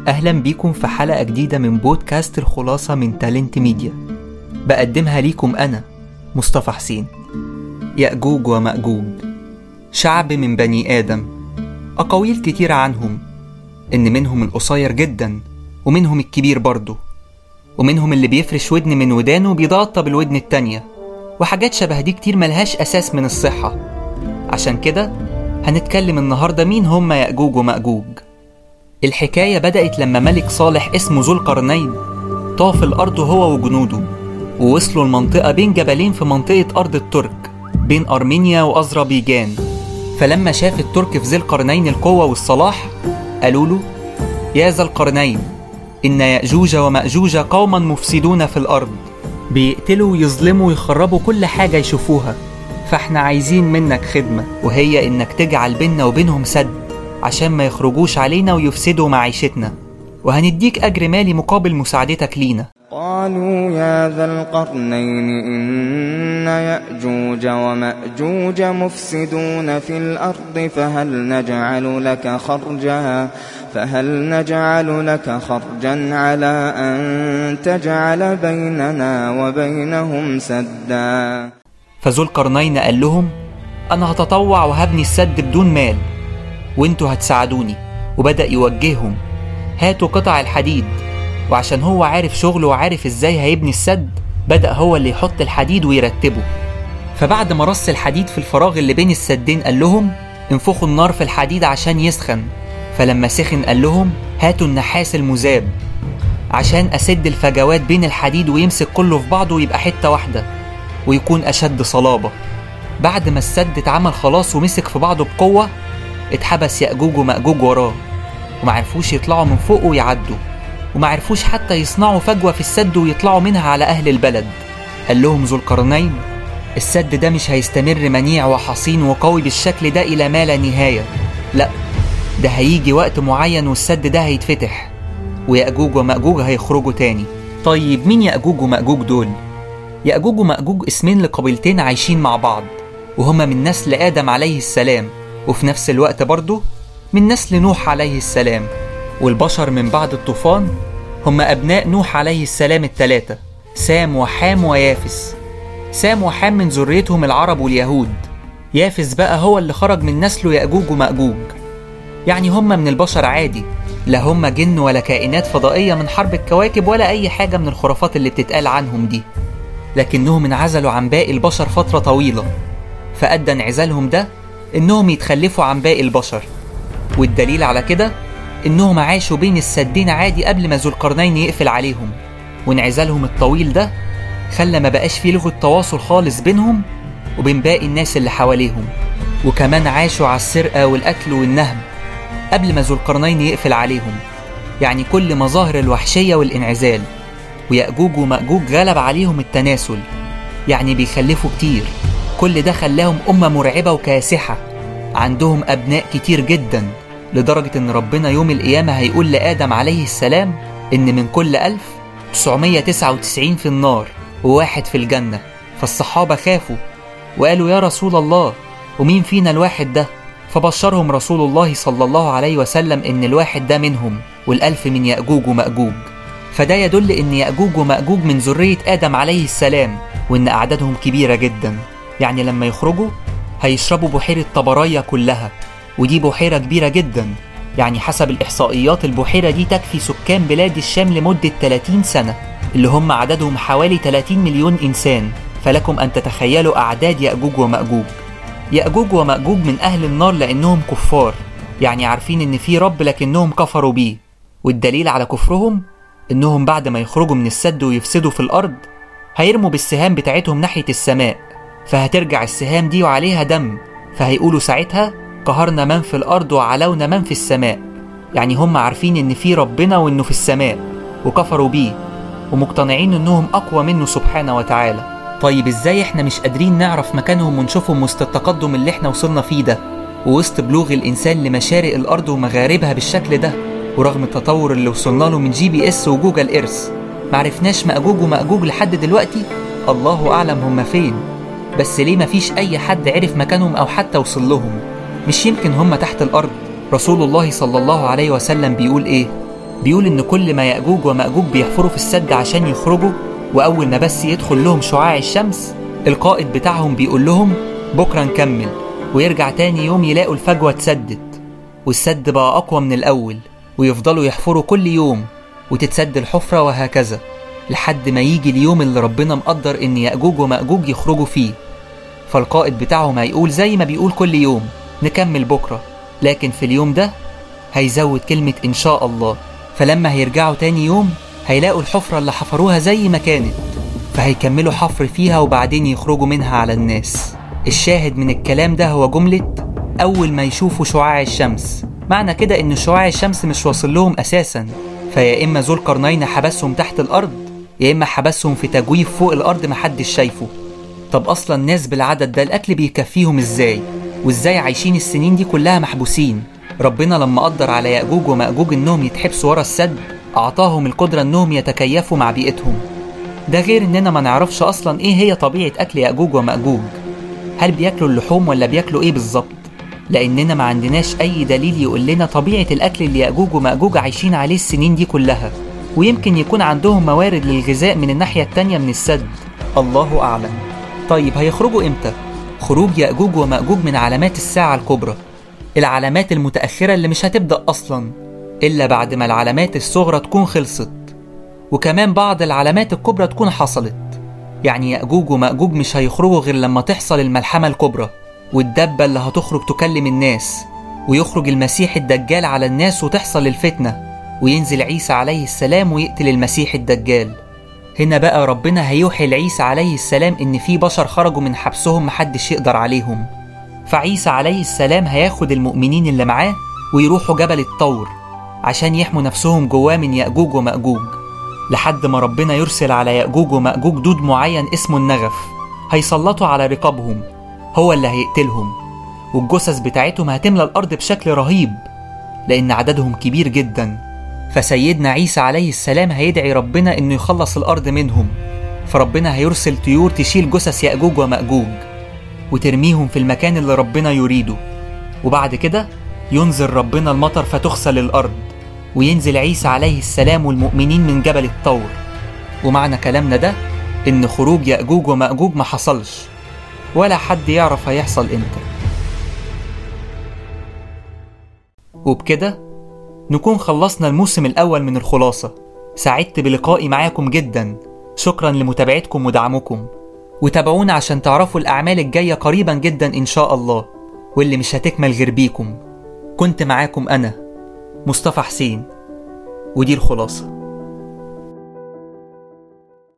أهلا بيكم في حلقة جديدة من بودكاست الخلاصة من تالنت ميديا بقدمها ليكم أنا مصطفى حسين يأجوج ومأجوج شعب من بني آدم أقاويل كتيرة عنهم إن منهم القصير جدا ومنهم الكبير برضه ومنهم اللي بيفرش ودن من ودانه وبيضغط بالودن التانية وحاجات شبه دي كتير ملهاش أساس من الصحة عشان كده هنتكلم النهاردة مين هم يأجوج ومأجوج الحكاية بدأت لما ملك صالح اسمه ذو القرنين طاف الأرض هو وجنوده ووصلوا المنطقة بين جبلين في منطقة أرض الترك بين أرمينيا وأذربيجان فلما شاف الترك في ذي القرنين القوة والصلاح قالوا له يا ذا القرنين إن يأجوج ومأجوج قوما مفسدون في الأرض بيقتلوا ويظلموا ويخربوا كل حاجة يشوفوها فاحنا عايزين منك خدمة وهي إنك تجعل بيننا وبينهم سد عشان ما يخرجوش علينا ويفسدوا معيشتنا وهنديك أجر مالي مقابل مساعدتك لينا قالوا يا ذا القرنين إن يأجوج ومأجوج مفسدون في الأرض فهل نجعل لك خرجا فهل نجعل لك خرجا على أن تجعل بيننا وبينهم سدا فذو القرنين قال لهم أنا هتطوع وهبني السد بدون مال وانتوا هتساعدوني وبدأ يوجههم هاتوا قطع الحديد وعشان هو عارف شغله وعارف ازاي هيبني السد بدأ هو اللي يحط الحديد ويرتبه فبعد ما رص الحديد في الفراغ اللي بين السدين قال لهم انفخوا النار في الحديد عشان يسخن فلما سخن قال لهم هاتوا النحاس المذاب عشان أسد الفجوات بين الحديد ويمسك كله في بعضه ويبقى حتة واحدة ويكون أشد صلابة بعد ما السد اتعمل خلاص ومسك في بعضه بقوة اتحبس يأجوج ومأجوج وراه ومعرفوش يطلعوا من فوقه ويعدوا ومعرفوش حتى يصنعوا فجوة في السد ويطلعوا منها على أهل البلد قال لهم ذو القرنين السد ده مش هيستمر منيع وحصين وقوي بالشكل ده إلى ما لا نهاية لأ ده هيجي وقت معين والسد ده هيتفتح ويأجوج ومأجوج هيخرجوا تاني طيب مين يأجوج ومأجوج دول؟ يأجوج ومأجوج اسمين لقبيلتين عايشين مع بعض وهما من نسل آدم عليه السلام وفي نفس الوقت برضه من نسل نوح عليه السلام والبشر من بعد الطوفان هم أبناء نوح عليه السلام التلاتة سام وحام ويافس سام وحام من ذريتهم العرب واليهود يافس بقى هو اللي خرج من نسله يأجوج ومأجوج يعني هم من البشر عادي لا هم جن ولا كائنات فضائية من حرب الكواكب ولا أي حاجة من الخرافات اللي بتتقال عنهم دي لكنهم انعزلوا عن باقي البشر فترة طويلة فأدى انعزالهم ده إنهم يتخلفوا عن باقي البشر والدليل على كده إنهم عاشوا بين السدين عادي قبل ما ذو القرنين يقفل عليهم وانعزالهم الطويل ده خلى ما بقاش فيه لغة تواصل خالص بينهم وبين باقي الناس اللي حواليهم وكمان عاشوا على السرقة والقتل والنهب قبل ما ذو القرنين يقفل عليهم يعني كل مظاهر الوحشية والانعزال ويأجوج ومأجوج غلب عليهم التناسل يعني بيخلفوا كتير كل ده خلاهم أمة مرعبة وكاسحة عندهم أبناء كتير جدا لدرجة إن ربنا يوم القيامة هيقول لآدم عليه السلام إن من كل ألف 999 في النار وواحد في الجنة فالصحابة خافوا وقالوا يا رسول الله ومين فينا الواحد ده فبشرهم رسول الله صلى الله عليه وسلم إن الواحد ده منهم والألف من يأجوج ومأجوج فده يدل إن يأجوج ومأجوج من ذرية آدم عليه السلام وإن أعدادهم كبيرة جدا يعني لما يخرجوا هيشربوا بحيرة طبرايا كلها ودي بحيرة كبيرة جدا يعني حسب الإحصائيات البحيرة دي تكفي سكان بلاد الشام لمدة 30 سنة اللي هم عددهم حوالي 30 مليون إنسان فلكم أن تتخيلوا أعداد يأجوج ومأجوج يأجوج ومأجوج من أهل النار لأنهم كفار يعني عارفين إن في رب لكنهم كفروا بيه والدليل على كفرهم إنهم بعد ما يخرجوا من السد ويفسدوا في الأرض هيرموا بالسهام بتاعتهم ناحية السماء فهترجع السهام دي وعليها دم فهيقولوا ساعتها قهرنا من في الأرض وعلونا من في السماء يعني هم عارفين إن في ربنا وإنه في السماء وكفروا بيه ومقتنعين إنهم أقوى منه سبحانه وتعالى طيب إزاي إحنا مش قادرين نعرف مكانهم ونشوفهم وسط التقدم اللي إحنا وصلنا فيه ده ووسط بلوغ الإنسان لمشارق الأرض ومغاربها بالشكل ده ورغم التطور اللي وصلنا له من جي بي إس وجوجل إيرث معرفناش مأجوج ومأجوج لحد دلوقتي الله أعلم هم فين بس ليه مفيش أي حد عرف مكانهم أو حتى وصل لهم مش يمكن هم تحت الأرض رسول الله صلى الله عليه وسلم بيقول إيه بيقول إن كل ما يأجوج ومأجوج بيحفروا في السد عشان يخرجوا وأول ما بس يدخل لهم شعاع الشمس القائد بتاعهم بيقول لهم بكرة نكمل ويرجع تاني يوم يلاقوا الفجوة اتسدت والسد بقى أقوى من الأول ويفضلوا يحفروا كل يوم وتتسد الحفرة وهكذا لحد ما يجي اليوم اللي ربنا مقدر إن يأجوج ومأجوج يخرجوا فيه فالقائد بتاعهم هيقول زي ما بيقول كل يوم نكمل بكرة لكن في اليوم ده هيزود كلمة إن شاء الله فلما هيرجعوا تاني يوم هيلاقوا الحفرة اللي حفروها زي ما كانت فهيكملوا حفر فيها وبعدين يخرجوا منها على الناس الشاهد من الكلام ده هو جملة أول ما يشوفوا شعاع الشمس معنى كده إن شعاع الشمس مش واصل لهم أساسا فيا إما ذو القرنين حبسهم تحت الأرض يا إما حبسهم في تجويف فوق الأرض محدش شايفه طب أصلا الناس بالعدد ده الأكل بيكفيهم إزاي وإزاي عايشين السنين دي كلها محبوسين ربنا لما قدر على يأجوج ومأجوج إنهم يتحبسوا ورا السد أعطاهم القدرة إنهم يتكيفوا مع بيئتهم ده غير إننا ما نعرفش أصلا إيه هي طبيعة أكل يأجوج ومأجوج هل بياكلوا اللحوم ولا بياكلوا إيه بالظبط لأننا ما عندناش أي دليل يقول لنا طبيعة الأكل اللي يأجوج ومأجوج عايشين عليه السنين دي كلها ويمكن يكون عندهم موارد للغذاء من الناحية التانية من السد الله أعلم طيب هيخرجوا إمتى؟ خروج يأجوج ومأجوج من علامات الساعة الكبرى العلامات المتأخرة اللي مش هتبدأ أصلا إلا بعد ما العلامات الصغرى تكون خلصت وكمان بعض العلامات الكبرى تكون حصلت يعني يأجوج ومأجوج مش هيخرجوا غير لما تحصل الملحمة الكبرى والدبة اللي هتخرج تكلم الناس ويخرج المسيح الدجال على الناس وتحصل الفتنة وينزل عيسى عليه السلام ويقتل المسيح الدجال هنا بقى ربنا هيوحي لعيسى عليه السلام إن في بشر خرجوا من حبسهم محدش يقدر عليهم فعيسى عليه السلام هياخد المؤمنين اللي معاه ويروحوا جبل الطور عشان يحموا نفسهم جواه من يأجوج ومأجوج لحد ما ربنا يرسل على يأجوج ومأجوج دود معين اسمه النغف هيسلطوا على رقابهم هو اللي هيقتلهم والجثث بتاعتهم هتملى الأرض بشكل رهيب لأن عددهم كبير جدا فسيدنا عيسى عليه السلام هيدعي ربنا إنه يخلص الأرض منهم فربنا هيرسل طيور تشيل جثث يأجوج ومأجوج وترميهم في المكان اللي ربنا يريده وبعد كده ينزل ربنا المطر فتغسل الأرض وينزل عيسى عليه السلام والمؤمنين من جبل الطور ومعنى كلامنا ده إن خروج يأجوج ومأجوج ما حصلش ولا حد يعرف هيحصل إمتى وبكده نكون خلصنا الموسم الأول من الخلاصة سعدت بلقائي معاكم جدا شكرا لمتابعتكم ودعمكم وتابعونا عشان تعرفوا الأعمال الجاية قريبا جدا إن شاء الله واللي مش هتكمل غير بيكم كنت معاكم أنا مصطفى حسين ودي الخلاصه